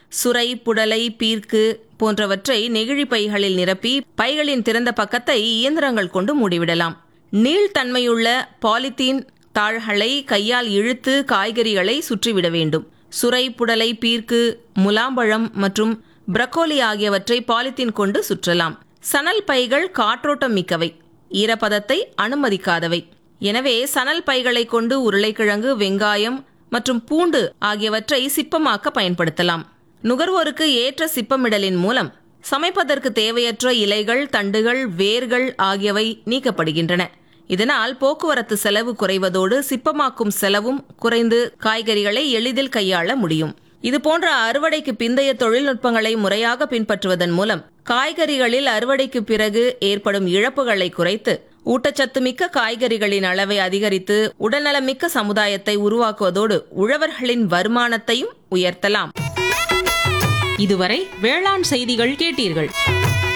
சுரை புடலை பீர்க்கு போன்றவற்றை நெகிழி பைகளில் நிரப்பி பைகளின் திறந்த பக்கத்தை இயந்திரங்கள் கொண்டு மூடிவிடலாம் நீள்தன்மையுள்ள பாலித்தீன் தாள்களை கையால் இழுத்து காய்கறிகளை சுற்றிவிட வேண்டும் சுரை புடலை பீர்க்கு முலாம்பழம் மற்றும் பிரக்கோலி ஆகியவற்றை பாலித்தீன் கொண்டு சுற்றலாம் சணல் பைகள் காற்றோட்டம் மிக்கவை ஈரப்பதத்தை அனுமதிக்காதவை எனவே சணல் பைகளை கொண்டு உருளைக்கிழங்கு வெங்காயம் மற்றும் பூண்டு ஆகியவற்றை சிப்பமாக்க பயன்படுத்தலாம் நுகர்வோருக்கு ஏற்ற சிப்பமிடலின் மூலம் சமைப்பதற்கு தேவையற்ற இலைகள் தண்டுகள் வேர்கள் ஆகியவை நீக்கப்படுகின்றன இதனால் போக்குவரத்து செலவு குறைவதோடு சிப்பமாக்கும் செலவும் குறைந்து காய்கறிகளை எளிதில் கையாள முடியும் இது போன்ற அறுவடைக்கு பிந்தைய தொழில்நுட்பங்களை முறையாக பின்பற்றுவதன் மூலம் காய்கறிகளில் அறுவடைக்கு பிறகு ஏற்படும் இழப்புகளை குறைத்து ஊட்டச்சத்து மிக்க காய்கறிகளின் அளவை அதிகரித்து உடல்நலமிக்க சமுதாயத்தை உருவாக்குவதோடு உழவர்களின் வருமானத்தையும் உயர்த்தலாம் இதுவரை வேளாண் செய்திகள் கேட்டீர்கள்